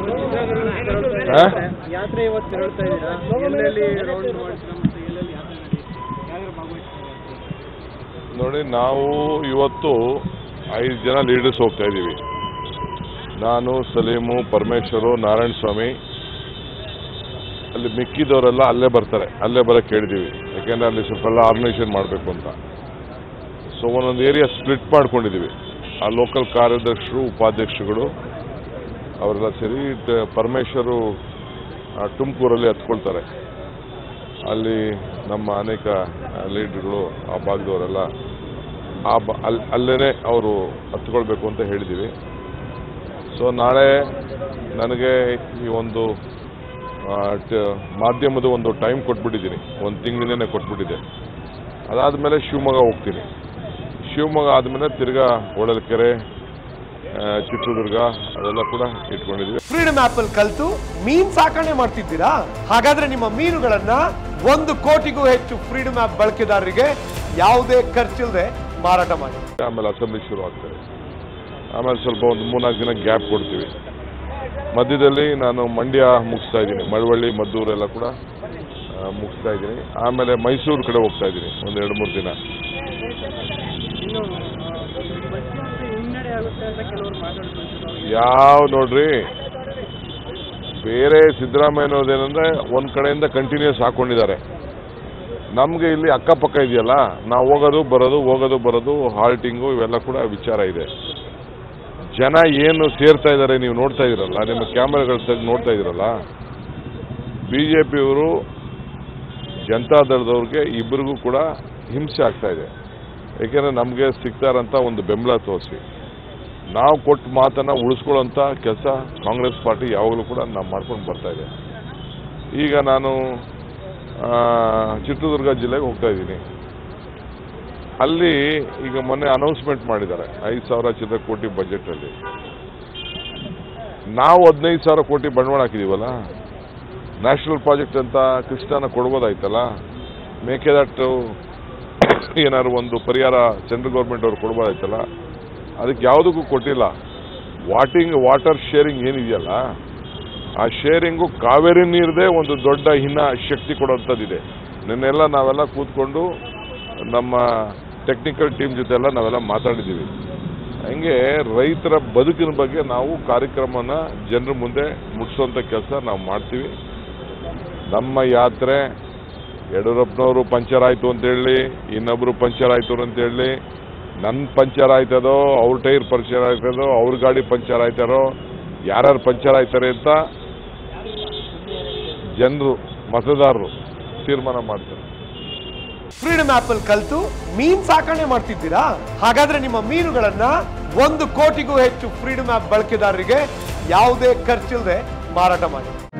ಆ? ಯಾತ್ರೆ ಇವತ್ತು ತೆರಳ್ತಾ ಇದ್ದೀರಾ ಎಲ್ಲೆಲ್ಲಿ ರೌಂಡ್ ಮಾಡ್ತೀರಾ ಮತ್ತೆ ಎಲ್ಲೆಲ್ಲಿ ಯಾತ್ರೆ ನಡೀಲಿ ಯಾರು ಭಾಗವಹಿಸ್ತಾರೆ ನೋಡಿ ನಾವು ಇವತ್ತು ಐದು ಜನ ಲೀಡರ್ಸ್ ಹೋಗ್ತಾ ಇದ್ದೀವಿ ನಾನು ಸಲೀಮು ಪರಮೇಶ್ವರು ನಾರಾಯಣ ಸ್ವಾಮಿ ಅಲ್ಲಿ ಮಿಕ್ಕಿದವರೆಲ್ಲ ಅಲ್ಲೇ ಬರ್ತಾರೆ ಅಲ್ಲೇ ಬರೋಕ್ಕೆ ಹೇಳಿದ್ದೀವಿ ಯಾಕೆಂದರೆ ಅಲ್ಲಿ ಸ್ವಲ್ಪ ಎಲ್ಲ ಆರ್ಗನೈಸೇಷನ್ ಮಾಡಬೇಕು ಅಂತ ಸೊ ಒಂದೊಂದು ಏರಿಯಾ ಸ್ಪ್ಲಿಟ್ ಮಾಡ್ಕೊಂಡಿದ್ದೀವಿ ಆ ಲೋಕಲ್ ಕಾರ್ಯದರ್ಶರು ಉಪಾಧ್ಯಕ್ಷರುಗಳು ಅವರೆಲ್ಲ ಸೇರಿ ಟ- ಪರಮೇಶ್ವರು ಆ, ತುಮಕೂರಲ್ಲಿ ಹತ್ಕೊಳ್ತಾರೆ ಅಲ್ಲಿ ನಮ್ಮ ಅನೇಕ ಲೀಡರ್ಗಳು ಆ ಭಾಗದವರೆಲ್ಲ ಆ ಬ ಅಲ್ಲಿ ಅಲ್ಲೇ ಅವರು ಹತ್ಕೊಳ್ಬೇಕು ಅಂತ ಹೇಳಿದ್ದೀವಿ ಸೊ ನಾಳೆ ನನಗೆ ಈ ಒಂದು ಆ, ಟ- ಮಾಧ್ಯಮದ ಒಂದು ಟೈಮ್ ಕೊಟ್ಬಿಟ್ಟಿದ್ದೀನಿ ಒಂದು ತಿಂಗಳಿಂದನೇ ಕೊಟ್ಬಿಟ್ಟಿದ್ದೆ ಅದಾದಮೇಲೆ ಶಿವಮೊಗ್ಗ ಹೋಗ್ತೀನಿ ಶಿವಮೊಗ್ಗ ಆದಮೇಲೆ ತಿರ್ಗಾ ಹೊಳಲ್ಕೆರೆ ಆ, ಚಿತ್ರದುರ್ಗ ಅದೆಲ್ಲ ಕೂಡ ಇಟ್ಕೊಂಡಿದ್ದೀವಿ ಫ್ರೀಡಮ್ ಆಪ್ ಅಲ್ಲಿ ಕಲ್ತು ಮೀನ್ ಸಾಕಣೆ ಮಾಡ್ತಿದ್ದೀರಾ ಹಾಗಾದ್ರೆ ನಿಮ್ಮ ಮೀನುಗಳನ್ನ ಒಂದು ಕೋಟಿಗೂ ಹೆಚ್ಚು ಫ್ರೀಡಮ್ ಆಪ್ ಬಳಕೆದಾರರಿಗೆ ಯಾವುದೇ ಖರ್ಚಿಲ್ಲದೆ ಮಾರಾಟ ಮಾಡಿ ಆಮೇಲೆ ಅಸೆಂಬ್ಲಿ ಶುರು ಆಗ್ತದೆ ಆಮೇಲೆ ಸ್ವಲ್ಪ ಒಂದು ಮೂರ್ನಾಲ್ಕು ದಿನ ಗ್ಯಾಪ್ ಕೊಡ್ತೀವಿ ಮಧ್ಯದಲ್ಲಿ ನಾನು ಮಂಡ್ಯ ಮುಗಿಸ್ತಾ ಇದ್ದೀನಿ ಮಳವಳ್ಳಿ ಮದ್ದೂರೆಲ್ಲ ಕೂಡ ಆ, ಮುಗಿಸ್ತಾ ಇದ್ದೀನಿ ಆಮೇಲೆ ಮೈಸೂರು ಕಡೆ ಹೋಗ್ತಾ ಇದ್ದೀನಿ ಒಂದು ಎರಡು ಮೂರು ದಿನ ಇನ್ನು ಬಸ್ಸಿಗೆ ಹಿನ್ನಡೆ ಆಗುತ್ತೆ ಅಂತ ಕೆಲವರು ಮಾತಾಡ್ತಿದ್ರು ಯಾವ ನೋಡ್ರಿ ಬೇರೆ ಸಿದ್ದರಾಮಯ್ಯನವ್ರದ್ದೇನೆಂದ್ರೆ ಒಂದು ಕಡೆಯಿಂದ ಕಂಟಿನ್ಯೂಸ್ ಹಾಕೊಂಡಿದ್ದಾರೆ ನಮಗೆ ಇಲ್ಲಿ ಅಕ್ಕಪಕ್ಕ ಇದೆಯಲ್ಲ ನಾವು ಹೋಗೋದು ಬರೋದು ಹೋಗೋದು ಬರೋದು ಹಾಲ್ಟಿಂಗು ಇವೆಲ್ಲ ಕೂಡ ವಿಚಾರ ಇದೆ ಜನ ಏನು ಸೇರ್ತಾ ಇದ್ದಾರೆ ನೀವು ನೋಡ್ತಾ ಇದ್ದೀರಲ್ಲ ನಿಮ್ಮ ಕ್ಯಾಮ್ರಾಗಳು ತೆಗೆದು ನೋಡ್ತಾ ಇದ್ದೀರಲ್ಲ ಬಿ ಜೆ ಪಿಯವರು ಜನತಾದಳದವ್ರಿಗೆ ಇಬ್ಬರಿಗೂ ಕೂಡ ಹಿಂಸೆ ಆಗ್ತಾ ಇದೆ ಏಕೆಂದರೆ ನಮಗೆ ಸಿಗ್ತಾರಂತ ಒಂದು ಬೆಂಬಲ ತೋರಿಸಿ ನಾವು ಕೊಟ್ಟ ಮಾತನ್ನು ಉಳಿಸ್ಕೊಳ್ಳೋಂಥ ಕೆಲಸ ಕಾಂಗ್ರೆಸ್ ಪಾರ್ಟಿ ಯಾವಾಗಲೂ ಕೂಡ ನಾವು ಮಾಡ್ಕೊಂಡು ಬರ್ತಾ ಇದೆ ಈಗ ನಾನು ಆ, ಚಿತ್ರದುರ್ಗ ಜಿಲ್ಲೆಗೆ ಹೋಗ್ತಾ ಇದ್ದೀನಿ ಅಲ್ಲಿ ಈಗ ಮೊನ್ನೆ ಅನೌನ್ಸ್ಮೆಂಟ್ ಮಾಡಿದ್ದಾರೆ ಐದು ಸಾವಿರ ಚಿಲ್ಲರೆ ಕೋಟಿ ಬಜೆಟಲ್ಲಿ ನಾವು ಹದಿನೈದು ಸಾವಿರ ಕೋಟಿ ಬಂಡವಾಳ ಹಾಕಿದ್ದೀವಲ್ಲ ನ್ಯಾಷನಲ್ ಪ್ರಾಜೆಕ್ಟ್ ಅಂತ ಕೃಷ್ಣನ ಕೊಡ್ಬೋದಾಯ್ತಲ್ಲ ಮೇಕೆದಾಟು ಏನಾದ್ರು ಒಂದು ಪರಿಹಾರ ಸೆಂಟ್ರಲ್ ಗೌರ್ಮೆಂಟ್ ಅವ್ರು ಕೊಡ್ಬೋದಾಯ್ತಲ್ಲ ಅದಕ್ಕೆ ಯಾವುದಕ್ಕೂ ಕೊಟ್ಟಿಲ್ಲ ವಾಟಿಂಗ್ ವಾಟರ್ ಶೇರಿಂಗ್ ಏನಿದೆಯಲ್ಲ ಆ ಶೇರಿಂಗು ಕಾವೇರಿ ನೀರದೇ ಒಂದು ದೊಡ್ಡ ಹಿನ್ನ ಶಕ್ತಿ ಕೊಡುವಂಥದ್ದಿದೆ ನಿನ್ನೆಲ್ಲ ನಾವೆಲ್ಲ ಕೂತ್ಕೊಂಡು ನಮ್ಮ ಟೆಕ್ನಿಕಲ್ ಟೀಮ್ ಜೊತೆ ಎಲ್ಲ ನಾವೆಲ್ಲ ಮಾತಾಡಿದ್ದೀವಿ ಹಂಗೆ ರೈತರ ಬದುಕಿನ ಬಗ್ಗೆ ನಾವು ಕಾರ್ಯಕ್ರಮನ ಜನರ ಮುಂದೆ ಮುಟ್ಟಿಸೋಂಥ ಕೆಲಸ ನಾವು ಮಾಡ್ತೀವಿ ನಮ್ಮ ಯಾತ್ರೆ ಯಡಿಯೂರಪ್ಪನವರು ಪಂಚರ್ ಆಯಿತು ಅಂತೇಳಿ ಇನ್ನೊಬ್ಬರು ಪಂಚರ್ ಆಯಿತು ಅಂತೇಳಿ ನನ್ನ ಪಂಚರ್ ಆಯ್ತದೋ ಅವ್ರ ಟೈರ್ ಪಂಚರ್ ಆಯ್ತದೋ ಅವ್ರ ಗಾಡಿ ಪಂಚರ್ ಆಯ್ತಾರೋ ಯಾರ್ಯಾರು ಪಂಚರ್ ಆಯ್ತಾರೆ ಅಂತ ಜನರು ಮತದಾರರು ತೀರ್ಮಾನ ಮಾಡ್ತಾರೆ ಫ್ರೀಡಮ್ ಆಪ್ ಅಲ್ಲಿ ಕಲ್ತು ಮೀನ್ ಸಾಕಣೆ ಮಾಡ್ತಿದ್ದೀರಾ ಹಾಗಾದ್ರೆ ನಿಮ್ಮ ಮೀನುಗಳನ್ನ ಒಂದು ಕೋಟಿಗೂ ಹೆಚ್ಚು ಫ್ರೀಡಮ್ ಆಪ್ ಬಳಕೆದಾರರಿಗೆ ಯಾವುದೇ ಖರ್ಚಿಲ್ಲದೆ ಮಾರಾಟ ಮಾಡಿ